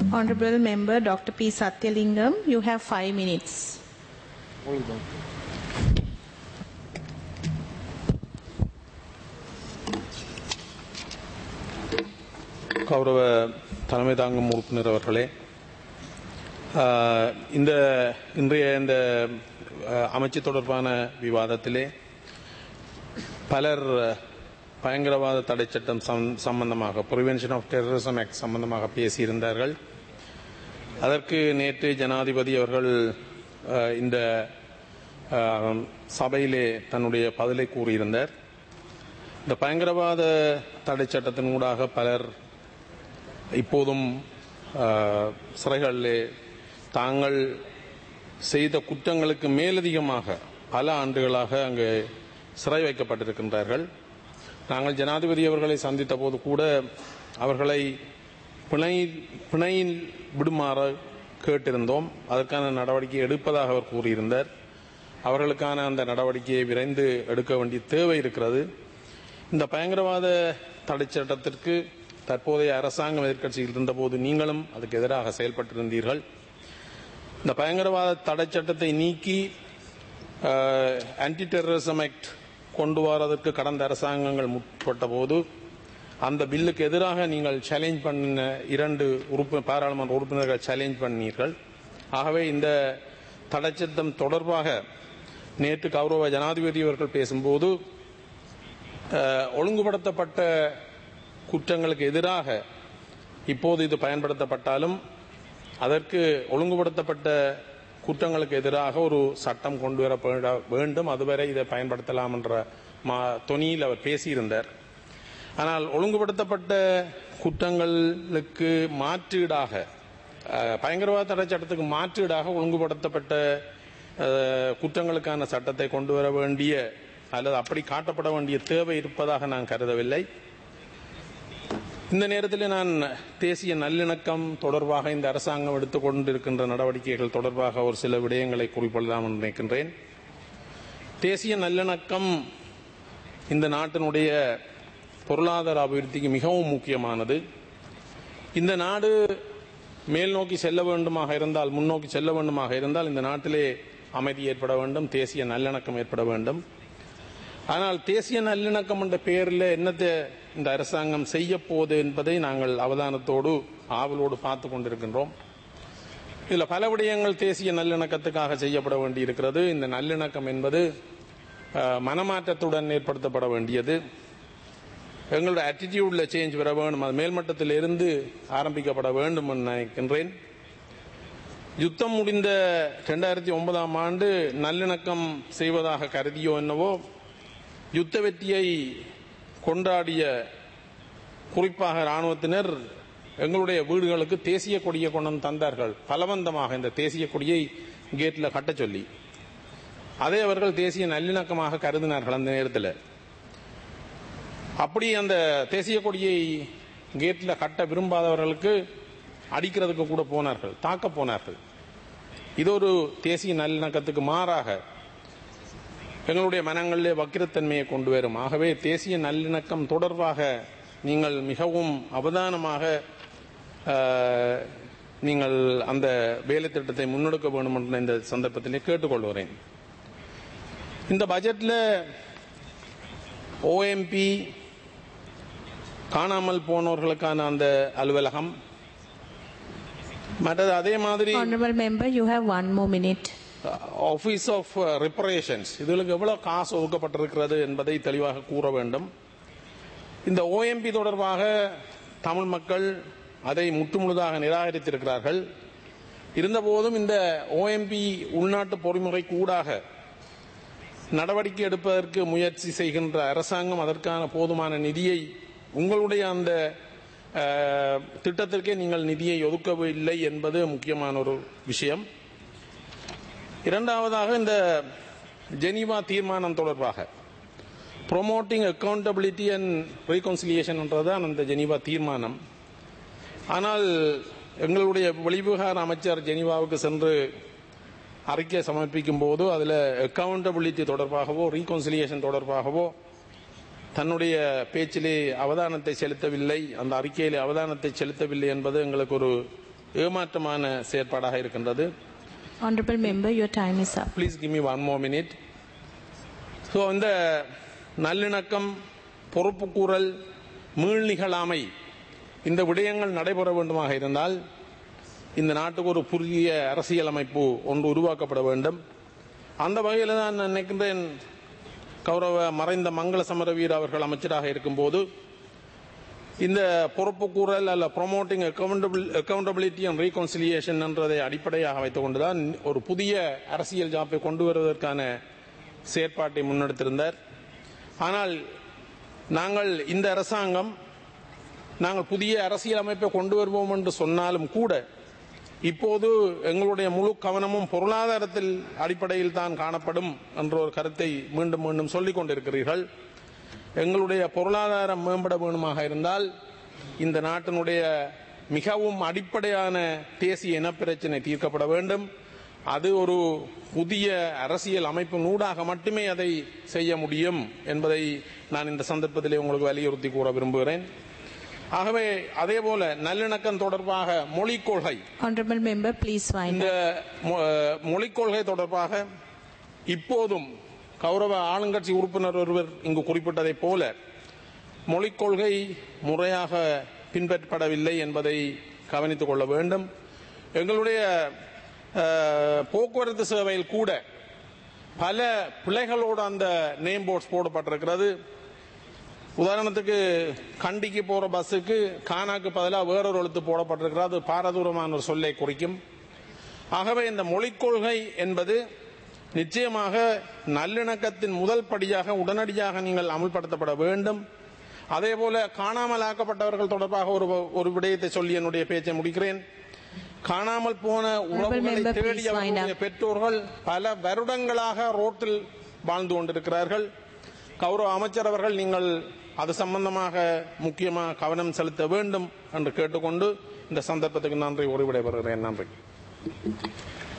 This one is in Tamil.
Honorable Member Dr. P. Satyalingam, you have five minutes. கௌரவ தலைமை தாங்கும் உறுப்பினர் அவர்களே ஆஹ், இந்த இன்றைய இந்த ஆஹ், அமைச்சு தொடர்பான விவாதத்திலே பலர் பயங்கரவாத தடை சட்டம் சம்- சம்பந்தமாக ப்ரிவென்ஷன் ஆஃப் டெரரிசம் ஆக்ட் சம்பந்தமாக பேசியிருந்தார்கள் அதற்கு நேற்று ஜனாதிபதி அவர்கள் ஆஹ், இந்த ஆஹ், சபையிலே தன்னுடைய பதிலை கூறியிருந்தார் இந்த பயங்கரவாத தடை சட்டத்தின் ஊடாக பலர் இப்போதும் ஆஹ், சிறைகளிலே தாங்கள் செய்த குற்றங்களுக்கு மேலதிகமாக பல ஆண்டுகளாக அங்கு சிறை வைக்கப்பட்டிருக்கின்றார்கள் நாங்கள் ஜனாதிபதி அவர்களை சந்தித்த போது கூட அவர்களை பிணை பிணையில் விடுமாறு கேட்டிருந்தோம் அதற்கான நடவடிக்கை எடுப்பதாக அவர் கூறியிருந்தார் அவர்களுக்கான அந்த நடவடிக்கையை விரைந்து எடுக்க வேண்டிய தேவை இருக்கிறது இந்த பயங்கரவாத தடை சட்டத்திற்கு தற்போதைய அரசாங்கம் எதிர்க்கட்சியில் இருந்தபோது நீங்களும் அதுக்கு எதிராக செயல்பட்டிருந்தீர்கள் இந்த பயங்கரவாத தடை சட்டத்தை நீக்கி ஆன்டி டெரரிசம் ஆக்ட் கொண்டு வரதற்கு கடந்த அரசாங்கங்கள் முற்பட்ட போது அந்த பில்லுக்கு எதிராக நீங்கள் சேலஞ்ச் பண்ண இரண்டு உறுப்பு பாராளுமன்ற உறுப்பினர்கள் சேலஞ்ச் பண்ணீர்கள் ஆகவே இந்த தடை சட்டம் தொடர்பாக நேற்று கௌரவ ஜனாதிபதி அவர்கள் பேசும்போது அஹ், ஒழுங்குபடுத்தப்பட்ட குற்றங்களுக்கு எதிராக இப்போது இது பயன்படுத்தப்பட்டாலும் அதற்கு ஒழுங்குபடுத்தப்பட்ட குற்றங்களுக்கு எதிராக ஒரு சட்டம் கொண்டு வர வேண்டும் அதுவரை இதை பயன்படுத்தலாம் என்ற மா- தொனியில் அவர் பேசியிருந்தார் ஆனால் ஒழுங்குபடுத்தப்பட்ட குற்றங்களுக்கு மாற்றீடாக அஹ், பயங்கரவாத தடை சட்டத்துக்கு மாற்றீடாக ஒழுங்குபடுத்தப்பட்ட அஹ், குற்றங்களுக்கான சட்டத்தை கொண்டு வர வேண்டிய அல்லது அப்படி காட்டப்பட வேண்டிய தேவை இருப்பதாக நான் கருதவில்லை இந்த நேரத்தில் நான் தேசிய நல்லிணக்கம் தொடர்பாக இந்த அரசாங்கம் எடுத்துக்கொண்டிருக்கின்ற நடவடிக்கைகள் தொடர்பாக ஒரு சில விடயங்களை குறிப்பிடலாம் என்று நினைக்கின்றேன் தேசிய நல்லிணக்கம் இந்த நாட்டினுடைய பொருளாதார அபிவிருத்திக்கு மிகவும் முக்கியமானது இந்த நாடு மேல் நோக்கி செல்ல வேண்டுமாக இருந்தால் முன்னோக்கி செல்ல வேண்டுமாக இருந்தால் இந்த நாட்டிலே அமைதி ஏற்பட வேண்டும் தேசிய நல்லிணக்கம் ஏற்பட வேண்டும் ஆனால் தேசிய நல்லிணக்கம் என்ற பெயரில் என்னத்தை இந்த அரசாங்கம் செய்ய போகுது என்பதை நாங்கள் அவதானத்தோடு ஆவலோடு பார்த்து கொண்டிருக்கின்றோம் இதில் பல விடயங்கள் தேசிய நல்லிணக்கத்துக்காக செய்யப்பட வேண்டியிருக்கிறது இந்த நல்லிணக்கம் என்பது அஹ், மனமாற்றத்துடன் ஏற்படுத்தப்பட வேண்டியது எங்களோட attitudeல சேஞ்ச் வர வேண்டும் அது மேல்மட்டத்தில் இருந்து ஆரம்பிக்கப்பட வேண்டும் என்று நினைக்கின்றேன் யுத்தம் முடிந்த ரெண்டாயிரத்தி ஒன்பதாம் ஆண்டு நல்லிணக்கம் செய்வதாக கருதியோ என்னவோ யுத்த வெற்றியை கொண்டாடிய குறிப்பாக ராணுவத்தினர் எங்களுடைய வீடுகளுக்கு தேசிய கொடியை கொண்டு வந்து தந்தார்கள் பலவந்தமாக இந்த தேசிய கொடியை கேட்டில் கட்டச் சொல்லி அதை அவர்கள் தேசிய நல்லிணக்கமாக கருதினார்கள் அந்த நேரத்தில் அப்படி அந்த தேசிய கொடியை கேட்டில் கட்ட விரும்பாதவர்களுக்கு அடிக்கிறதுக்கு கூட போனார்கள் தாக்க போனார்கள் இது ஒரு தேசிய நல்லிணக்கத்துக்கு மாறாக எங்களுடைய மனங்களிலே வக்கிரத்தன்மையை கொண்டு வரும் ஆகவே தேசிய நல்லிணக்கம் தொடர்பாக நீங்கள் மிகவும் அவதானமாக ஆஹ், நீங்கள் அந்த வேலை திட்டத்தை முன்னெடுக்க வேண்டும் என்ற இந்த சந்தர்ப்பத்திலே கேட்டுக்கொள்கிறேன் இந்த பட்ஜெட்ல ஓஎம்பி காணாமல் போனவர்களுக்கான அந்த அலுவலகம் மற்றது அதே மாதிரி Honorable Member, you have one more minute. Office of reparations இதுகளுக்கு எவ்வளவு காசு ஒதுக்கப்பட்டிருக்கிறது என்பதை தெளிவாக கூற வேண்டும் இந்த ஓஎம்பி தொடர்பாக தமிழ் மக்கள் அதை முற்றுமுழுதாக நிராகரித்திருக்கிறார்கள் இருந்தபோதும் இந்த ஓஎம்பி உள்நாட்டு பொறிமுறை கூடாக நடவடிக்கை எடுப்பதற்கு முயற்சி செய்கின்ற அரசாங்கம் அதற்கான போதுமான நிதியை உங்களுடைய அந்த அஹ், திட்டத்திற்கே நீங்கள் நிதியை ஒதுக்கவில்லை என்பது முக்கியமான ஒரு விஷயம் இரண்டாவதாக இந்த ஜெனீவா தீர்மானம் தொடர்பாக ப்ரொமோட்டிங் அக்கௌண்டபிலிட்டி அண்ட் ரீகன்சிலியேஷன் என்றுதான் அந்த ஜெனீவா தீர்மானம் ஆனால் எங்களுடைய வெளிவிவகார அமைச்சர் ஜெனீவாவுக்கு சென்று அறிக்கை சமர்ப்பிக்கும் போது அதில் அக்கௌண்டபிலிட்டி தொடர்பாகவோ ரீகன்சிலியேஷன் தொடர்பாகவோ தன்னுடைய பேச்சிலே அவதானத்தை செலுத்தவில்லை அந்த அறிக்கையிலே அவதானத்தை செலுத்தவில்லை என்பது எங்களுக்கு ஒரு ஏமாற்றமான செயற்பாடாக இருக்கின்றது Honorable member, your time is up. Please give me one more minute so இந்த நல்லிணக்கம் பொறுப்புக்கூறல் மீள்நிகழாமை இந்த விடயங்கள் நடைபெற வேண்டுமாக இருந்தால் இந்த நாட்டுக்கு ஒரு புதிய அரசியலமைப்பு ஒன்று உருவாக்கப்பட வேண்டும் அந்த வகையில் தான் நான் நினைக்கின்றேன் கௌரவ மறைந்த மங்கள சமரவீர அவர்கள் அமைச்சராக இருக்கும்போது இந்த பொறுப்புக்கூறல் அல்ல promoting accountable accountability and reconciliation என்றதை அடிப்படையாக வைத்துக் கொண்டுதான் ஒரு புதிய அரசியல் ஜாப்பை கொண்டு வருவதற்கான செயற்பாட்டை முன்னெடுத்திருந்தார் ஆனால் நாங்கள் இந்த அரசாங்கம் நாங்கள் புதிய அரசியல் அமைப்பை கொண்டு வருவோம் என்று சொன்னாலும் கூட இப்போது எங்களுடைய முழு கவனமும் பொருளாதாரத்தில் அடிப்படையில் தான் காணப்படும் என்ற ஒரு கருத்தை மீண்டும் மீண்டும் சொல்லிக் கொண்டிருக்கிறீர்கள் எங்களுடைய பொருளாதாரம் மேம்பட வேணுமாக இருந்தால் இந்த நாட்டினுடைய மிகவும் அடிப்படையான தேசிய இனப்பிரச்சனை தீர்க்கப்பட வேண்டும் அது ஒரு புதிய அரசியல் அமைப்பு நூடாக மட்டுமே அதை செய்ய முடியும் என்பதை நான் இந்த சந்தர்ப்பத்திலே உங்களுக்கு வலியுறுத்தி கூற விரும்புகிறேன் ஆகவே அதேபோல நல்லிணக்கம் தொடர்பாக மொழிக் கொள்கை Honorable member, please wind இந்த up. மொ- மொழிக் கொள்கை தொடர்பாக இப்போதும் கௌரவ ஆளுங்கட்சி உறுப்பினர் ஒருவர் இங்கு குறிப்பிட்டதைப் போல மொழிக் கொள்கை முறையாக பின்பற்றப்படவில்லை என்பதை கவனித்துக் கொள்ள வேண்டும் எங்களுடைய அஹ், போக்குவரத்து சேவையில் கூட பல பிழைகளோடு அந்த நேம் போர்ட்ஸ் போடப்பட்டிருக்கிறது உதாரணத்துக்கு கண்டிக்கு போற பஸ்ஸுக்கு கானாக்கு பதிலாக வேறொரு எழுத்து போடப்பட்டிருக்கிறது அது பாரதூரமான ஒரு சொல்லை குறிக்கும் ஆகவே இந்த மொழிக் கொள்கை என்பது நிச்சயமாக நல்லிணக்கத்தின் முதல் படியாக உடனடியாக நீங்கள் அமுல்படுத்தப்பட வேண்டும் அதேபோல காணாமல் ஆக்கப்பட்டவர்கள் தொடர்பாக ஒரு ஒரு விடயத்தை சொல்லி என்னுடைய பேச்சை முடிக்கிறேன் காணாமல் போன உறவுகளை member, தேடி please wind அவர்களுடைய பெற்றோர்கள் பல வருடங்களாக ரோட்டில் வாழ்ந்து கொண்டிருக்கிறார்கள் கௌரவ அமைச்சர் அவர்கள் நீங்கள் அது சம்பந்தமாக முக்கியமாக கவனம் செலுத்த வேண்டும் என்று கேட்டுக்கொண்டு இந்த சந்தர்ப்பத்துக்கு நன்றி ஒரு விடைபெறுகிறேன் நன்றி